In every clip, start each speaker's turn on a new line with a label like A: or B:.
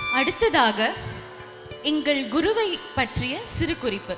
A: அடுத்ததாக எங்கள் குருவை பற்றிய சிறு குறிப்பு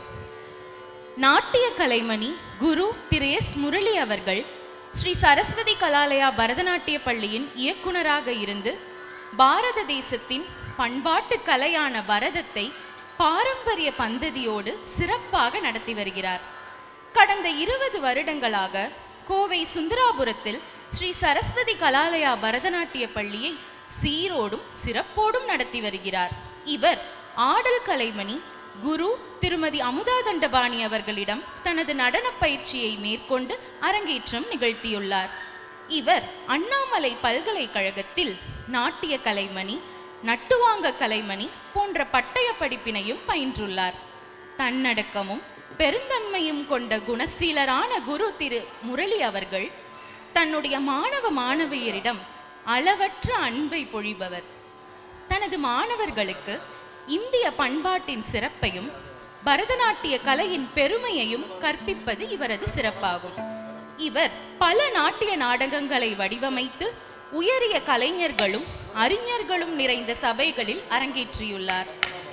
A: நாட்டிய கலைமணி குரு திரு எஸ் முரளி அவர்கள் ஸ்ரீ சரஸ்வதி கலாலயா பரதநாட்டிய பள்ளியின் இயக்குனராக இருந்து பாரத தேசத்தின் பண்பாட்டு கலையான பரதத்தை பாரம்பரிய பந்ததியோடு சிறப்பாக நடத்தி வருகிறார் கடந்த இருபது வருடங்களாக கோவை சுந்தராபுரத்தில் ஸ்ரீ சரஸ்வதி கலாலயா பரதநாட்டிய பள்ளியை சீரோடும் சிறப்போடும் நடத்தி வருகிறார் இவர் ஆடல் கலைமணி குரு திருமதி அமுதா தண்டபாணி அவர்களிடம் தனது நடனப் பயிற்சியை மேற்கொண்டு அரங்கேற்றம் நிகழ்த்தியுள்ளார் இவர் அண்ணாமலை பல்கலைக்கழகத்தில் நாட்டிய கலைமணி நட்டுவாங்க கலைமணி போன்ற பட்டய படிப்பினையும் பயின்றுள்ளார் தன்னடக்கமும் பெருந்தன்மையும் கொண்ட குணசீலரான குரு திரு முரளி அவர்கள் தன்னுடைய மாணவ மாணவியரிடம் அளவற்ற அன்பை பொழிபவர் தனது மாணவர்களுக்கு இந்திய பண்பாட்டின் சிறப்பையும் பரதநாட்டிய கலையின் பெருமையையும் கற்பிப்பது இவரது சிறப்பாகும் இவர் பல நாட்டிய நாடகங்களை வடிவமைத்து உயரிய கலைஞர்களும் அறிஞர்களும் நிறைந்த சபைகளில் அரங்கேற்றியுள்ளார்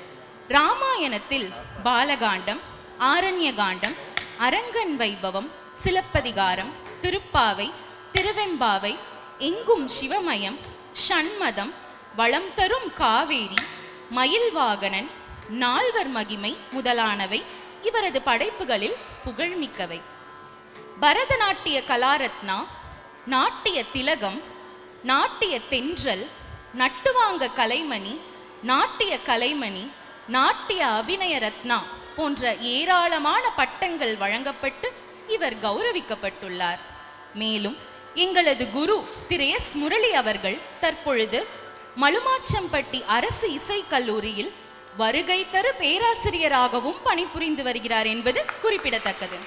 A: ராமாயணத்தில் பாலகாண்டம் ஆரண்யகாண்டம் அரங்கன் வைபவம் சிலப்பதிகாரம் திருப்பாவை திருவெம்பாவை எங்கும் சிவமயம் ஷண்மதம் வளம் தரும் காவேரி மயில்வாகனன் நால்வர் மகிமை முதலானவை இவரது படைப்புகளில் புகழ்மிக்கவை பரதநாட்டிய கலாரத்னா நாட்டிய திலகம் நாட்டிய தென்றல் நட்டுவாங்க கலைமணி நாட்டிய கலைமணி நாட்டிய அபிநய ரத்னா போன்ற ஏராளமான பட்டங்கள் வழங்கப்பட்டு இவர் கௌரவிக்கப்பட்டுள்ளார் மேலும் எங்களது குரு திரு எஸ் முரளி அவர்கள் தற்பொழுது மலுமாச்சம்பட்டி அரசு இசைக் கல்லூரியில் வருகை தரு பேராசிரியராகவும் பணிபுரிந்து வருகிறார் என்பது குறிப்பிடத்தக்கது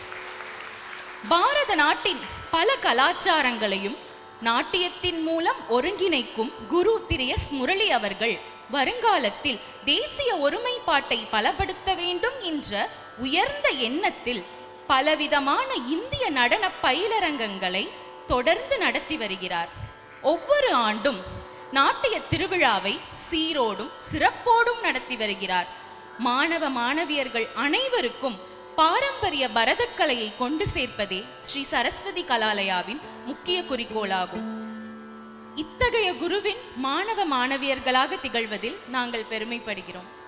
A: பாரத நாட்டின் பல கலாச்சாரங்களையும் நாட்டியத்தின் மூலம் ஒருங்கிணைக்கும் குரு திரு எஸ் முரளி அவர்கள் வருங்காலத்தில் தேசிய ஒருமைப்பாட்டை பலப்படுத்த வேண்டும் என்ற உயர்ந்த எண்ணத்தில் பலவிதமான இந்திய நடன பயிலரங்கங்களை தொடர்ந்து நடத்தி வருகிறார் ஒவ்வொரு ஆண்டும் நாட்டிய திருவிழாவை சீரோடும் சிறப்போடும் நடத்தி வருகிறார் மாணவ மாணவியர்கள் அனைவருக்கும் பாரம்பரிய பரதக்கலையை கொண்டு சேர்ப்பதே ஸ்ரீ சரஸ்வதி கலாலயாவின் முக்கிய குறிக்கோளாகும் இத்தகைய குருவின் மாணவ மாணவியர்களாக திகழ்வதில் நாங்கள் பெருமைப்படுகிறோம்